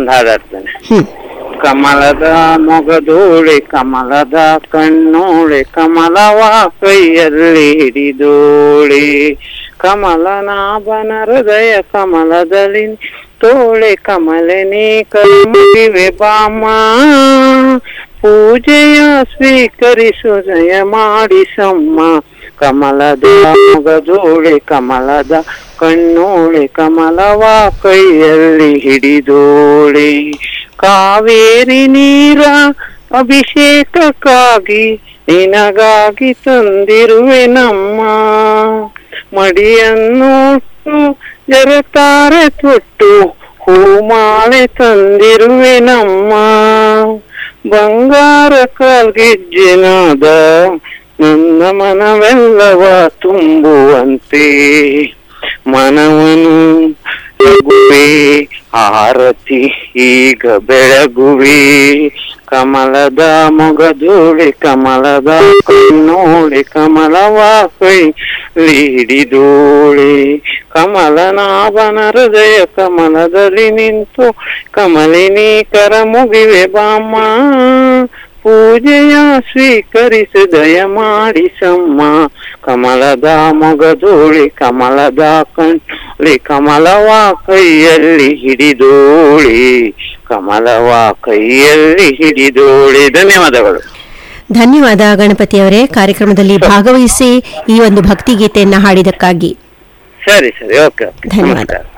ಒಂದು ಹಾಡು ಹಾಡ್ತೇನೆ ಹ್ಮ್ ಕಮಲದ ಮೊಗದೋಳೆ ಕಮಲದ ಕಣ್ಣೋಳೆ ಕಮಲವ ಕೈಯಲ್ಲಿ ಹಿಡಿದೋಳೆ ಕಮಲನಾಭನ ಹೃದಯ ಕಮಲದಲ್ಲಿ ತೋಳೆ ಕಮಲನೆ ಕೈಮುಗಿವೆ ಬಾಮ ಪೂಜೆಯ ಸ್ವೀಕರಿಸು ಜಯ ಮಾಡಿಸಮ್ಮ ಕಮಲದ ಮೊಗದೋಳೆ ಕಮಲದ ಕಣ್ಣೋಳೆ ಕಮಲವ ಕೈಯಲ್ಲಿ ಹಿಡಿದೋಳೆ ಕಾವೇರಿ ನೀರ ಅಭಿಷೇಕಕ್ಕಾಗಿ ನಿನಗಾಗಿ ತಂದಿರುವೆ ನಮ್ಮ ಮಡಿಯನ್ನು ಜರತಾರೆ ತೊಟ್ಟು ಹೂಮಾಲೆ ತಂದಿರುವೆ ನಮ್ಮ ಬಂಗಾರ ಕಾಲ್ಗೆಜ್ಜೆನಾದ ನನ್ನ ಮನವೆಲ್ಲವ ತುಂಬುವಂತೆ ಮನವನು ಬೆಳಗುವೆ ಆರತಿ ಈಗ ಬೆಳಗುವೆ ಕಮಲದ ಮೊಗದೋಳೆ ಕಮಲದ ಕಣ್ಣೋಳೆ ಕಮಲವ ಕೈ ಹಿಡಿದೋಳೆ ಕಮಲನಾಭನ ಹೃದಯ ಕಮಲದಲ್ಲಿ ನಿಂತು ಕಮಲಿನಿ ಕರ ಮುಗಿವೆ ಬಾಮ್ಮ ಪೂಜೆಯ ಸ್ವೀಕರಿಸು ದಯ ಮಾಡಿಸಮ್ಮ ಕಮಲದ ಮೊಗದೋಳಿ ಕಮಲದ ಕಣ್ಣಿ ಕಮಲವ ಕೈಯಲ್ಲಿ ಹಿಡಿದೋಳಿ ಕಮಲವ ಕೈಯಲ್ಲಿ ಹಿಡಿದೋಳಿ ಧನ್ಯವಾದಗಳು ಧನ್ಯವಾದ ಗಣಪತಿ ಅವರೇ ಕಾರ್ಯಕ್ರಮದಲ್ಲಿ ಭಾಗವಹಿಸಿ ಈ ಒಂದು ಭಕ್ತಿಗೀತೆಯನ್ನ ಹಾಡಿದಕ್ಕಾಗಿ ಸರಿ ಸರಿ ಓಕೆ ಓಕೆ ಧನ್ಯವಾದ. ನಮಸ್ಕಾರ